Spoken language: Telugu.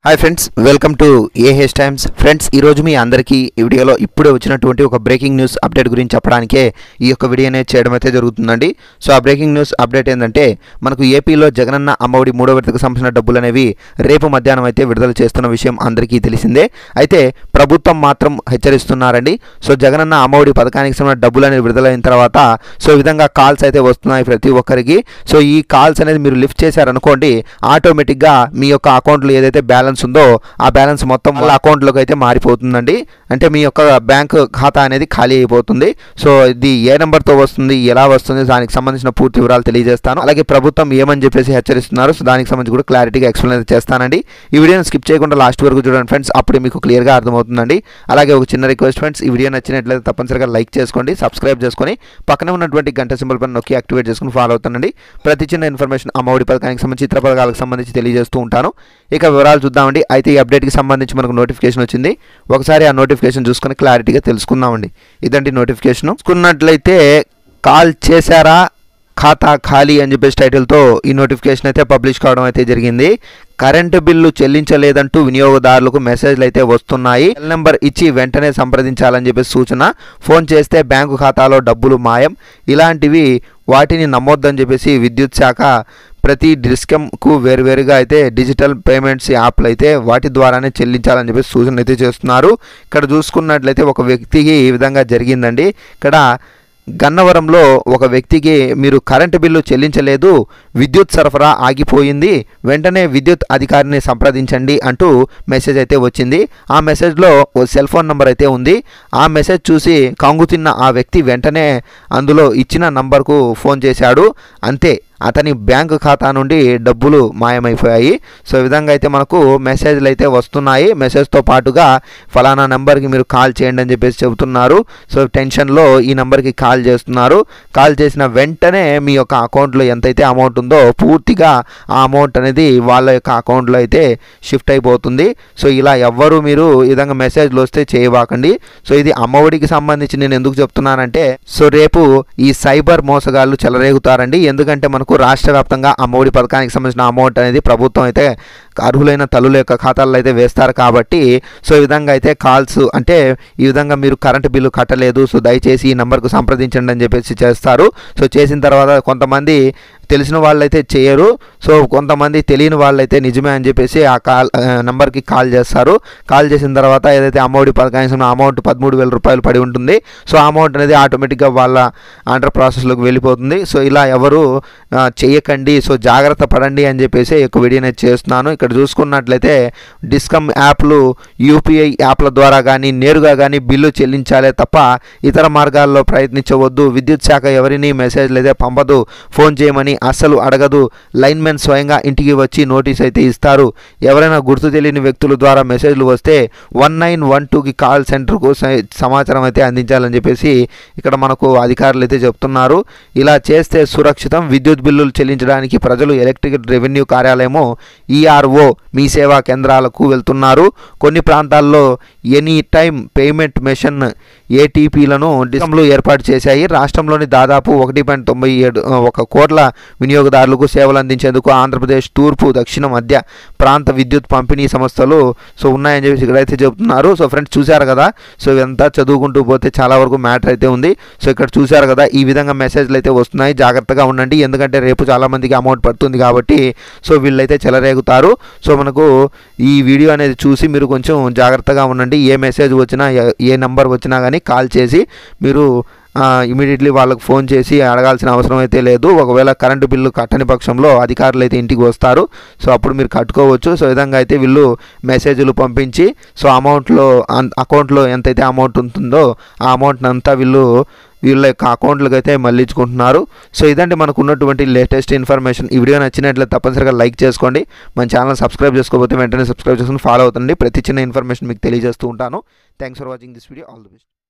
hi friends welcome to AH times friends ఈరోజు మీ అందరికీ ఈ వీడియోలో ఇప్పుడే వచ్చినటువంటి ఒక బ్రేకింగ్ న్యూస్ అప్డేట్ గురించి చెప్పడానికే ఈ యొక్క వీడియో అనేది చేయడం అయితే జరుగుతుందండి సో ఆ బ్రేకింగ్ న్యూస్ అప్డేట్ ఏంటంటే మనకు ఏపీలో జగనన్న అమ్మఒడి మూడో విడతకు సంబంధించిన డబ్బులు అనేవి రేపు మధ్యాహ్నం అయితే విడుదల చేస్తున్న విషయం అందరికీ తెలిసిందే అయితే ప్రభుత్వం మాత్రం హెచ్చరిస్తున్నారండి సో జగనన్న అమ్మఒడి పథకానికి సంబంధించిన డబ్బులు అనేవి విడుదలైన తర్వాత సో ఈ విధంగా కాల్స్ అయితే వస్తున్నాయి ప్రతి ఒక్కరికి సో ఈ కాల్స్ అనేది మీరు లిఫ్ట్ చేశారనుకోండి ఆటోమేటిక్గా మీ యొక్క అకౌంట్లో ఏదైతే బ్యాలెన్స్ ఉందో ఆ బ్యాలెన్స్ మొత్తం వాళ్ళ అకౌంట్లోకి అయితే మారిపోతుందండి అంటే మీ యొక్క బ్యాంక్ ఖాతా అనేది ఖాళీ అయిపోతుంది సో ఇది ఏ నెంబర్తో వస్తుంది ఎలా వస్తుంది దానికి సంబంధించిన పూర్తి వివరాలు తెలియజేస్తాను అలాగే ప్రభుత్వం ఏమని చెప్పేసి హెచ్చరిస్తున్నారు సో దానికి సంబంధించి కూడా క్లారిటీగా ఎక్స్ప్లెయిన్ అయితే చేస్తానండి ఈ వీడియోని స్కిప్ చేయకుండా లాస్ట్ వరకు చూడండి ఫ్రెండ్స్ అప్పుడు మీకు క్లియర్గా అర్థమవుతుందండి అలాగే ఒక చిన్న రిక్వెస్ట్ ఫ్రెండ్స్ ఈ వీడియో నచ్చినట్లయితే తప్పనిసరిగా లైక్ చేసుకోండి సబ్స్క్రైబ్ చేసుకొని పక్కనే ఉన్నటువంటి గంట సింబల్ పైన నొక్కి యాక్టివేట్ చేసుకుని ఫాలో అవుతానండి ప్రతి చిన్న ఇన్ఫర్మేషన్ అమ్మఒడి పథకానికి సంబంధించి ఇతర పథకాలకు సంబంధించి తెలియజేస్తూ ఉంటాను ఇక వివరాలు చూద్దామండి అయితే ఈ అప్డేట్కి సంబంధించి మనకు నోటిఫికేషన్ వచ్చింది ఒకసారి ఆ నోటిఫికేషన్ చూసుకొని క్లారిటీగా తెలుసుకుందామండి ఇదండి నోటిఫికేషన్ చూసుకున్నట్లయితే కాల్ చేశారా ఖాతా ఖాళీ అని చెప్పేసి టైటిల్తో ఈ నోటిఫికేషన్ అయితే పబ్లిష్ కావడం అయితే జరిగింది కరెంటు బిల్లు చెల్లించలేదంటూ వినియోగదారులకు మెసేజ్లు అయితే వస్తున్నాయి సెల్ నెంబర్ ఇచ్చి వెంటనే సంప్రదించాలని చెప్పేసి సూచన ఫోన్ చేస్తే బ్యాంకు ఖాతాలో డబ్బులు మాయం ఇలాంటివి వాటిని నమ్మొద్దని చెప్పేసి విద్యుత్ శాఖ ప్రతి డిస్కమ్కు వేరువేరుగా అయితే డిజిటల్ పేమెంట్స్ యాప్లు అయితే వాటి ద్వారానే చెల్లించాలని చెప్పేసి సూచన అయితే చేస్తున్నారు ఇక్కడ చూసుకున్నట్లయితే ఒక వ్యక్తికి ఈ విధంగా జరిగిందండి ఇక్కడ గన్నవరంలో ఒక వ్యక్తికి మీరు కరెంటు బిల్లు చెల్లించలేదు విద్యుత్ సరఫరా ఆగిపోయింది వెంటనే విద్యుత్ అధికారిని సంప్రదించండి అంటూ మెసేజ్ అయితే వచ్చింది ఆ మెసేజ్లో ఓ సెల్ ఫోన్ నెంబర్ అయితే ఉంది ఆ మెసేజ్ చూసి కంగుతిన్న ఆ వ్యక్తి వెంటనే అందులో ఇచ్చిన నంబర్కు ఫోన్ చేశాడు అంతే అతని బ్యాంకు ఖాతా నుండి డబ్బులు మాయమైపోయాయి సో ఈ విధంగా అయితే మనకు మెసేజ్లు అయితే వస్తున్నాయి మెసేజ్తో పాటుగా ఫలానా నెంబర్కి మీరు కాల్ చేయండి అని చెప్పేసి చెబుతున్నారు సో టెన్షన్లో ఈ నెంబర్కి కాల్ చేస్తున్నారు కాల్ చేసిన వెంటనే మీ యొక్క అకౌంట్లో ఎంతైతే అమౌంట్ ఉందో పూర్తిగా ఆ అమౌంట్ అనేది వాళ్ళ యొక్క అకౌంట్లో అయితే షిఫ్ట్ అయిపోతుంది సో ఇలా ఎవ్వరు మీరు ఈ విధంగా మెసేజ్లు వస్తే చేయబాకండి సో ఇది అమ్మఒడికి సంబంధించి నేను ఎందుకు చెప్తున్నానంటే సో రేపు ఈ సైబర్ మోసగాళ్ళు చెలరేగుతారండి ఎందుకంటే మనకు రాష్ట్ర వ్యాప్తంగా అమ్మఒడి పథకానికి సంబంధించిన అమౌంట్ అనేది ప్రభుత్వం అయితే అర్హులైన తల్లుల యొక్క ఖాతాల్లో అయితే వేస్తారు కాబట్టి సో ఈ విధంగా అయితే కాల్స్ అంటే ఈ విధంగా మీరు కరెంటు బిల్లు కట్టలేదు సో దయచేసి ఈ నెంబర్కు సంప్రదించండి అని చెప్పేసి చేస్తారు సో చేసిన తర్వాత కొంతమంది తెలిసిన వాళ్ళైతే చేయరు సో కొంతమంది తెలియని వాళ్ళైతే నిజమే అని చెప్పేసి ఆ కాల్ ఆ, నెంబర్కి కాల్ చేస్తారు కాల్ చేసిన తర్వాత ఏదైతే అమ్మఒడి పథకానికి సంబంధించిన అమౌంట్ పదమూడు వేల రూపాయలు పడి ఉంటుంది సో ఆ అమౌంట్ అనేది ఆటోమేటిక్గా వాళ్ళ అండర్ ప్రాసెస్లోకి వెళ్ళిపోతుంది సో ఇలా ఎవరు ఆ, చేయకండి సో జాగ్రత్త పడండి అని చెప్పేసి ఈ యొక్క వీడియో అనేది చేస్తున్నాను ఇక్కడ చూసుకున్నట్లయితే డిస్కమ్ యాప్లు యూపీఐ యాప్ల ద్వారా కానీ నేరుగా కానీ బిల్లు చెల్లించాలే తప్ప ఇతర మార్గాల్లో ప్రయత్నించవద్దు విద్యుత్ శాఖ ఎవరిని మెసేజ్లు అయితే పంపదు ఫోన్ చేయమని అస్సలు అడగదు లైన్మెన్ స్వయంగా ఇంటికి వచ్చి నోటీస్ అయితే ఇస్తారు ఎవరైనా గుర్తు తెలియని వ్యక్తుల ద్వారా మెసేజ్లు వస్తే వన్ నైన్ వన్ టూకి కాల్ సెంటర్కు స- సమాచారం అయితే అందించాలని చెప్పేసి ఇక్కడ మనకు అధికారులు అయితే చెప్తున్నారు ఇలా చేస్తే సురక్షితం విద్యుత్ బిల్లులు చెల్లించడానికి ప్రజలు ఎలక్ట్రిక్ రెవెన్యూ కార్యాలయము ఈఆర్ఓ మీ సేవా కేంద్రాలకు వెళ్తున్నారు కొన్ని ప్రాంతాల్లో ఎనీ టైం పేమెంట్ మెషిన్ ఏటీపీలను డిసంలో ఏర్పాటు చేశాయి రాష్ట్రంలోని దాదాపు ఒకటి పాయింట్ తొంభై ఏడు ఆ, ఒక కోట్ల వినియోగదారులకు సేవలు అందించేందుకు ఆంధ్రప్రదేశ్ తూర్పు దక్షిణ మధ్య ప్రాంత విద్యుత్ పంపిణీ సంస్థలు సో ఉన్నాయని చెప్పేసి ఇక్కడైతే చెబుతున్నారు సో ఫ్రెండ్స్ చూశారు కదా సో ఇదంతా చదువుకుంటూ పోతే చాలా వరకు మ్యాటర్ అయితే ఉంది సో ఇక్కడ చూశారు కదా ఈ విధంగా మెసేజ్లు అయితే వస్తున్నాయి జాగ్రత్తగా ఉండండి ఎందుకంటే రేపు చాలా మందికి అమౌంట్ పడుతుంది కాబట్టి సో వీళ్ళైతే చెలరేగుతారు సో మనకు ఈ వీడియో అనేది చూసి మీరు కొంచెం జాగ్రత్తగా ఉండండి ఏ మెసేజ్ వచ్చినా ఏ- ఏ నెంబర్ వచ్చినా కానీ కాల్ చేసి మీరు ఇమీడియట్లీ వాళ్ళకి ఫోన్ చేసి అడగాల్సిన అవసరం అయితే లేదు ఒకవేళ కరెంటు బిల్లు కట్టని పక్షంలో అధికారులు అయితే ఇంటికి వస్తారు సో అప్పుడు మీరు కట్టుకోవచ్చు సో ఈ విధంగా అయితే వీళ్ళు మెసేజ్లు పంపించి సో అమౌంట్లో అకౌంట్లో ఎంతైతే అమౌంట్ ఉంటుందో ఆ అమౌంట్ అంతా వీళ్ళు వీళ్ళ యొక్క అకౌంట్లకు అయితే మళ్ళించుకుంటున్నారు సో ఇదండి మనకు ఉన్నటువంటి లేటెస్ట్ ఇన్ఫర్మేషన్ ఈ వీడియో నచ్చినట్లయితే తప్పనిసరిగా లైక్ చేసుకోండి మన ఛానల్ సబ్స్క్రైబ్ చేసుకోకపోతే వెంటనే సబ్స్క్రైబ్ చేసుకుని ఫాలో అవుతుంది ప్రతి చిన్న ఇన్ఫర్మేషన్ మీకు తెలియజేస్తూ ఉంటాను thanks for watching this video all the best